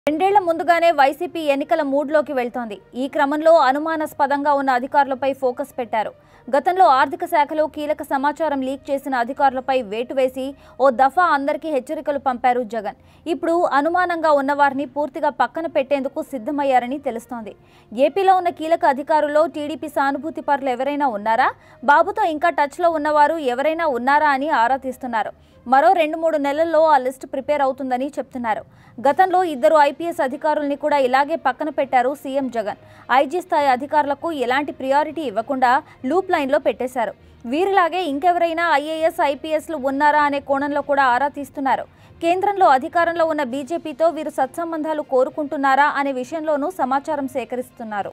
రెండేళ్ల ముందుగానే వైసీపీ ఎన్నికల మూడ్లోకి వెళ్తోంది ఈ క్రమంలో అనుమానాస్పదంగా ఉన్న అధికారులపై ఫోకస్ పెట్టారు గతంలో ఆర్థిక శాఖలో కీలక సమాచారం లీక్ చేసిన అధికారులపై వేటు వేసి ఓ దఫా అందరికీ హెచ్చరికలు పంపారు జగన్ ఇప్పుడు అనుమానంగా ఉన్నవారిని పూర్తిగా పక్కన పెట్టేందుకు సిద్ధమయ్యారని తెలుస్తోంది ఏపీలో ఉన్న కీలక అధికారుల్లో టీడీపీ సానుభూతి పరులు ఎవరైనా ఉన్నారా బాబుతో ఇంకా టచ్లో ఉన్నవారు ఎవరైనా ఉన్నారా అని ఆరా తీస్తున్నారు మరో రెండు మూడు నెలల్లో ఆ లిస్టు ప్రిపేర్ అవుతుందని చెప్తున్నారు గతంలో ఇద్దరు ఐపీఎస్ అధికారుల్ని కూడా ఇలాగే పక్కన పెట్టారు సీఎం జగన్ ఐజీ స్థాయి అధికారులకు ఎలాంటి ప్రియారిటీ ఇవ్వకుండా లూప్ లైన్లో పెట్టేశారు వీరిలాగే ఇంకెవరైనా ఐఏఎస్ ఐపీఎస్లు ఉన్నారా అనే కోణంలో కూడా ఆరా తీస్తున్నారు కేంద్రంలో అధికారంలో ఉన్న బీజేపీతో వీరు సత్సంబంధాలు కోరుకుంటున్నారా అనే విషయంలోనూ సమాచారం సేకరిస్తున్నారు